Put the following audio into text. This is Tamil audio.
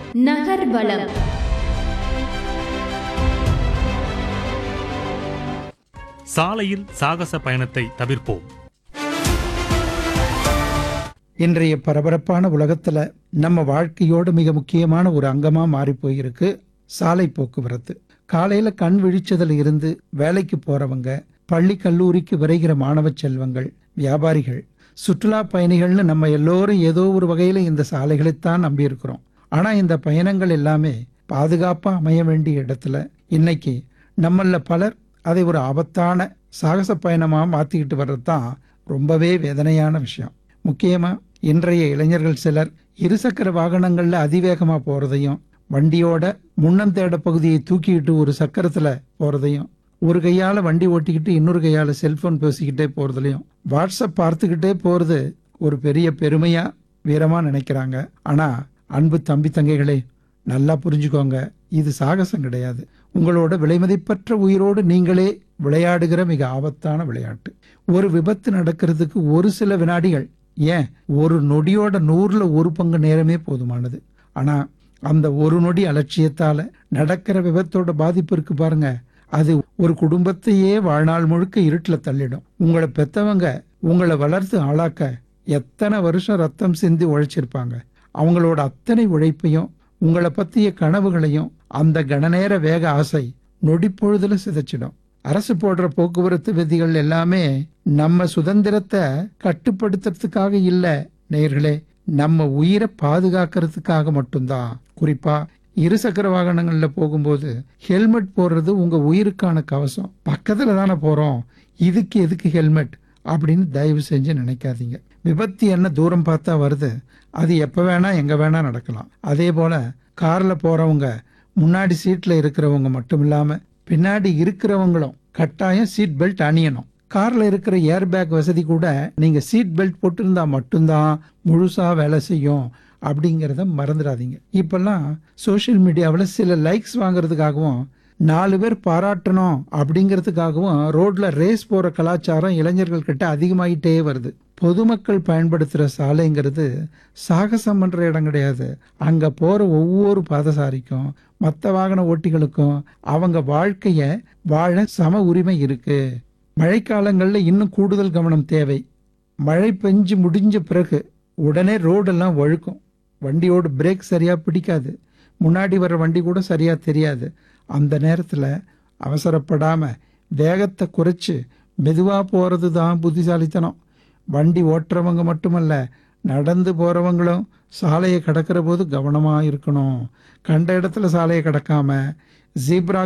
நகர்வலம் சாலையில் சாகச பயணத்தை தவிர்ப்போம் இன்றைய பரபரப்பான உலகத்துல நம்ம வாழ்க்கையோட மிக முக்கியமான ஒரு அங்கமா மாறி போயிருக்கு சாலை போக்குவரத்து காலையில கண் விழிச்சதுல இருந்து வேலைக்கு போறவங்க பள்ளி கல்லூரிக்கு விரைகிற மாணவ செல்வங்கள் வியாபாரிகள் சுற்றுலா பயணிகள்னு நம்ம எல்லோரும் ஏதோ ஒரு வகையில இந்த சாலைகளைத்தான் நம்பி இருக்கிறோம் ஆனா இந்த பயணங்கள் எல்லாமே பாதுகாப்பா அமைய வேண்டிய இடத்துல இன்னைக்கு நம்மள பலர் அதை ஒரு ஆபத்தான சாகச பயணமா மாத்திக்கிட்டு வர்றது தான் ரொம்பவே வேதனையான விஷயம் முக்கியமா இன்றைய இளைஞர்கள் சிலர் இருசக்கர வாகனங்கள்ல அதிவேகமா போறதையும் வண்டியோட முன்னந்தேட பகுதியை தூக்கிட்டு ஒரு சக்கரத்துல போறதையும் ஒரு கையால வண்டி ஓட்டிக்கிட்டு இன்னொரு கையால செல்போன் பேசிக்கிட்டே போறதுலயும் வாட்ஸ்அப் பார்த்துக்கிட்டே போறது ஒரு பெரிய பெருமையா வீரமா நினைக்கிறாங்க ஆனா அன்பு தம்பி தங்கைகளே நல்லா புரிஞ்சுக்கோங்க இது சாகசம் கிடையாது உங்களோட விலைமதிப்பற்ற உயிரோடு நீங்களே விளையாடுகிற மிக ஆபத்தான விளையாட்டு ஒரு விபத்து நடக்கிறதுக்கு ஒரு சில வினாடிகள் ஏன் ஒரு நொடியோட நூறுல ஒரு பங்கு நேரமே போதுமானது ஆனா அந்த ஒரு நொடி அலட்சியத்தால நடக்கிற விபத்தோட பாதிப்பு இருக்கு பாருங்க அது ஒரு குடும்பத்தையே வாழ்நாள் முழுக்க இருட்டுல தள்ளிடும் உங்களை பெத்தவங்க உங்களை வளர்த்து ஆளாக்க எத்தனை வருஷம் ரத்தம் சிந்தி உழைச்சிருப்பாங்க அவங்களோட அத்தனை உழைப்பையும் உங்களை பத்திய கனவுகளையும் அந்த கணநேர வேக ஆசை நொடி பொழுதுல சிதைச்சிடும் அரசு போடுற போக்குவரத்து விதிகள் எல்லாமே நம்ம சுதந்திரத்தை கட்டுப்படுத்துறதுக்காக இல்ல நேயர்களே நம்ம உயிரை பாதுகாக்கிறதுக்காக மட்டும்தான் குறிப்பா இருசக்கர வாகனங்கள்ல போகும்போது ஹெல்மெட் போடுறது உங்க உயிருக்கான கவசம் பக்கத்துல தானே போறோம் இதுக்கு எதுக்கு ஹெல்மெட் அப்படின்னு தயவு செஞ்சு நினைக்காதீங்க விபத்து என்ன தூரம் பார்த்தா வருது அது எப்ப வேணா எங்க வேணா நடக்கலாம் அதே போல கார்ல போறவங்க முன்னாடி சீட்ல இருக்கிறவங்க மட்டும் இல்லாம பின்னாடி இருக்கிறவங்களும் கட்டாயம் சீட் பெல்ட் அணியணும் கார்ல இருக்கிற ஏர் பேக் வசதி கூட நீங்க சீட் பெல்ட் போட்டிருந்தா மட்டும்தான் முழுசா வேலை செய்யும் அப்படிங்கிறத மறந்துடாதீங்க இப்பெல்லாம் சோஷியல் மீடியாவில் சில லைக்ஸ் வாங்குறதுக்காகவும் நாலு பேர் பாராட்டணும் அப்படிங்கிறதுக்காகவும் ரோட்ல ரேஸ் போற கலாச்சாரம் இளைஞர்கள் கிட்ட அதிகமாயிட்டே வருது பொதுமக்கள் பயன்படுத்துற சாலைங்கிறது சாகசம் பண்ற இடம் கிடையாது அங்க போற ஒவ்வொரு பாதசாரிக்கும் மற்ற வாகன ஓட்டிகளுக்கும் அவங்க வாழ்க்கைய வாழ சம உரிமை இருக்கு மழைக்காலங்கள்ல இன்னும் கூடுதல் கவனம் தேவை மழை பெஞ்சு முடிஞ்ச பிறகு உடனே ரோடெல்லாம் வழுக்கும் வண்டியோட பிரேக் சரியா பிடிக்காது முன்னாடி வர வண்டி கூட சரியா தெரியாது அந்த நேரத்துல அவசரப்படாம வேகத்தை குறைச்சு மெதுவா போறது தான் புத்திசாலித்தனம் வண்டி ஓட்டுறவங்க மட்டுமல்ல நடந்து போறவங்களும் சாலையை கடக்கிற போது கவனமா இருக்கணும் கண்ட இடத்துல சாலையை கடக்காம ஜீப்ரா